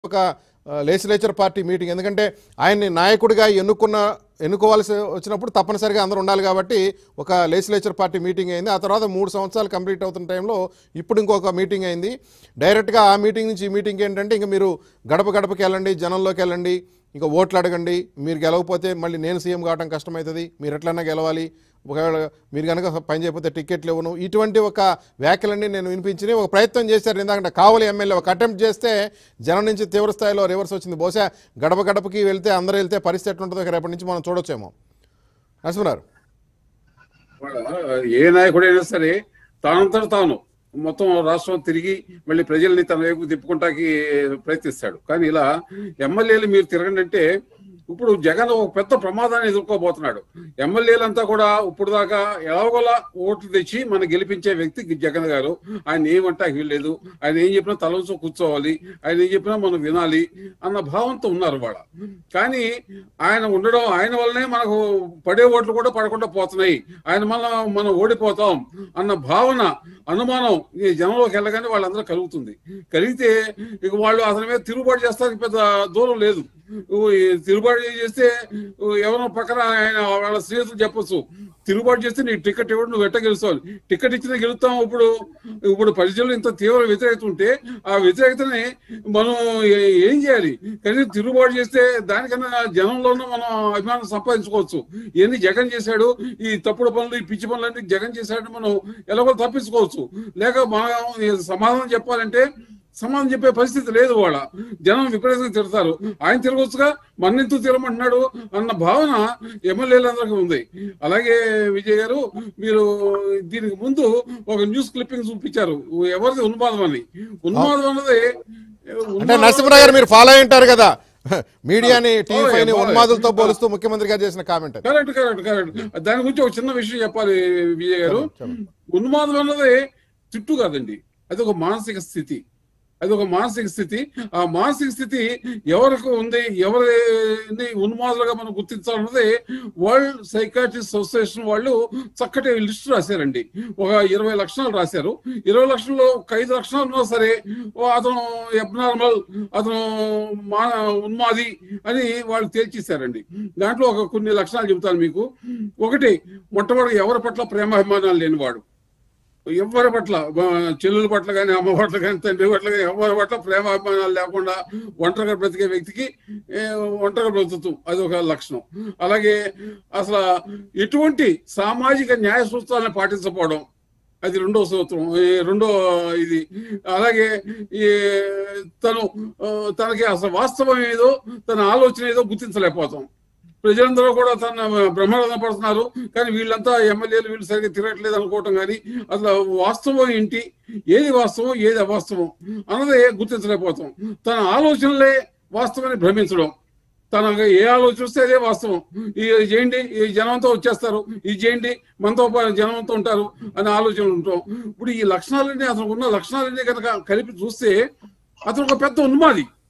ఒక legislature party meeting ఎందుకంటే ఆయన్ని నాయకుడిగా ఎన్నుకున్న ఎన్నుకోవాల్సి వచ్చినప్పుడు తప్పనిసరిగా అందరూ ఉండాలి కాబట్టి ఒక లేజిస్లేచర్ పార్టీ మీటింగ్ అయింది ఆ తర్వాత మూడు సంవత్సరాలు కంప్లీట్ అవుతున్న టైంలో ఇప్పుడు ఇంకొక మీటింగ్ అయింది డైరెక్ట్గా ఆ మీటింగ్ నుంచి ఈ మీటింగ్ ఏంటంటే ఇంకా మీరు గడప గడపకి వెళ్ళండి జనంలోకి వెళ్ళండి ఇంకా ఓట్లు అడగండి మీరు గెలవకపోతే మళ్ళీ నేను సీఎం కావడం కష్టమవుతుంది మీరు ఎట్లన్నా గెలవాలి ఒకవేళ మీరు కనుక పని చేయకపోతే టికెట్లు ఇవ్వను ఇటువంటి ఒక వ్యాఖ్యలన్నీ నేను వినిపించి ఒక ప్రయత్నం చేశారు ఎందుకంటే కావలి ఎమ్మెల్యే ఒక అటెంప్ట్ చేస్తే జనం నుంచి తీవ్ర స్థాయిలో రివర్స్ వచ్చింది బహుశా గడప గడపకి వెళ్తే అందరూ వెళ్తే పరిస్థితి ఎట్లుంటుందో రేపటి నుంచి మనం చూడొచ్చేమో నరసింహారు వాళ్ళ ఏ నాయకుడైనా సరే తానంతట తాను మొత్తం రాష్ట్రం తిరిగి మళ్ళీ ప్రజల్ని తన వైపు తిప్పుకుంటాకి ప్రయత్నిస్తాడు కానీ ఇలా ఎమ్మెల్యేలు మీరు తిరగండి అంటే ఇప్పుడు జగన్ ఒక పెద్ద ప్రమాదాన్ని ఎదుర్కోబోతున్నాడు ఎమ్మెల్యేలంతా కూడా ఇప్పుడు దాకా ఎలాగోలా ఓట్లు తెచ్చి మనం గెలిపించే వ్యక్తి జగన్ గారు ఆయన ఏమంటా వీల్లేదు ఆయన ఏం చెప్పినా తలంచు కూర్చోవాలి ఆయన ఏం చెప్పినా మనం వినాలి అన్న భావంతో ఉన్నారు వాళ్ళ కానీ ఆయన ఉండడం ఆయన వల్లనే మనకు పడే ఓట్లు కూడా పడకుండా పోతున్నాయి ఆయన వల్ల మనం ఓడిపోతాం అన్న భావన అనుమానం ఈ జనంలోకి వెళ్ళగానే వాళ్ళందరూ కలుగుతుంది కలిగితే ఇక వాళ్ళు అతని మీద తిరుగుబాటు చేస్తానికి పెద్ద దూరం లేదు ఈ తిరుగుబాటు చేస్తే ఎవరో పక్కన ఆయన వాళ్ళ స్నేహితులు చెప్పొచ్చు తిరుగుబాటు చేస్తే నీకు టికెట్ ఇవ్వడం నువ్వు ఎట్ట గెలుస్తావు టికెట్ ఇచ్చినా గెలుస్తాం ఇప్పుడు ఇప్పుడు ప్రజల్లో ఇంత తీవ్ర వ్యతిరేకత ఉంటే ఆ వ్యతిరేకతని మనం ఏ- ఏం చేయాలి కానీ తిరుగుబాటు చేస్తే దానికన్నా జనంలోనూ మనం అభిమానం సంపాదించుకోవచ్చు ఇవన్నీ జగన్ చేశాడు ఈ తప్పుడు పనులు ఈ పిచ్చి పనులన్నీ జగన్ చేశాడు మనం ఎలాగో తప్పించుకోవచ్చు లేక మనం ఈ సమాధానం చెప్పాలంటే సమాధానం చెప్పే పరిస్థితి లేదు వాళ్ళ జనం విపరీతంగా తిడతారు ఆయన తిరగొచ్చుగా మన్నెందుకు తిరగమంటున్నాడు అన్న భావన ఎమ్మెల్యేలందరికీ ఉంది అలాగే విజయ్ గారు మీరు దీనికి ముందు ఒక న్యూస్ క్లిప్పింగ్ చూపించారు ఎవరిది ఉన్మాదం అని ఉన్మాదం అన్నది అంటే నరసింహరావు గారు మీరు ఫాలో అయి ఉంటారు కదా మీడియాని టీవీ ఓ, ఫైవ్ ని ఓ, ఉన్మాదులతో పోలుస్తూ ముఖ్యమంత్రి గారు చేసిన కామెంట్ అది కరెక్ట్ కరెక్ట్ కరెక్ట్ దాని గురించి ఒక చిన్న విషయం చెప్పాలి విజయ్ గారు చెప్పండి. ఉన్మాదం అన్నది తిట్టు కాదండి అది ఒక మానసిక స్థితి అది ఒక మానసిక స్థితి ఆ మానసిక స్థితి ఎవరికి ఉంది ఎవరిని ఉన్మాదులుగా మనం గుర్తించాలన్నది వరల్డ్ సైకాట్రిస్ట్ అసోసియేషన్ వాళ్ళు చక్కటి లిస్ట్ రాశారండి ఒక ఇరవై లక్షణాలు రాశారు ఇరవై లక్షల్లో ఒక ఐదు లక్షణాలు ఉన్నా సరే ఓ అతను అబ్నార్మల్ అతను మా ఉన్మాది అని వాళ్ళు తేల్చేశారండి దాంట్లో ఒక కొన్ని లక్షణాలు చెబుతాను మీకు ఒకటి మొట్టమొదటి ఎవరి పట్ల ప్రేమాభిమానాలు లేనివాడు ఎవరి పట్ల ఆ, చెల్లెల పట్ల కానీ అమ్మ పట్ల కానీ తండ్రి పట్ల కానీ ఎవరి పట్ల ప్రేమాభిమానాలు లేకుండా ఒంటరిగా బ్రతికే వ్యక్తికి ఏ, ఒంటరిగా బ్రతుకుతాం అది ఒక లక్షణం అలాగే అసలు ఎటువంటి సామాజిక న్యాయ సూత్రాలను పాటించకపోవడం అది రెండో సూత్రం ఈ రెండో ఇది అలాగే ఈ తను ఆ, తనకి అసలు వాస్తవం ఏదో తన ఆలోచన ఏదో గుర్తించలేకపోతాం ప్రజలందరూ కూడా తన బ్రహ్మానందం పడుతున్నారు కానీ వీళ్ళంతా ఎమ్మెల్యేలు వీళ్ళు సరిగ్గా తిరగట్లేదు అనుకోవటం కానీ అసలు వాస్తవం ఏంటి ఏది వాస్తవం ఏది అవాస్తవం అన్నది గుర్తించలేకపోతాం తన ఆలోచనలే వాస్తవాన్ని భ్రమించడం తనకు ఏ ఆలోచన వస్తే అదే వాస్తవం ఇది చేయండి ఈ జనంతో వచ్చేస్తారు ఇది చేయండి మనతో పాటు జనంతో ఉంటారు అనే ఆలోచన ఉంటాం ఇప్పుడు ఈ లక్షణాలన్నీ అతనికి ఉన్న లక్షణాలన్నీ కనుక కలిపి చూస్తే అతను ఒక పెద్ద ఉన్మాది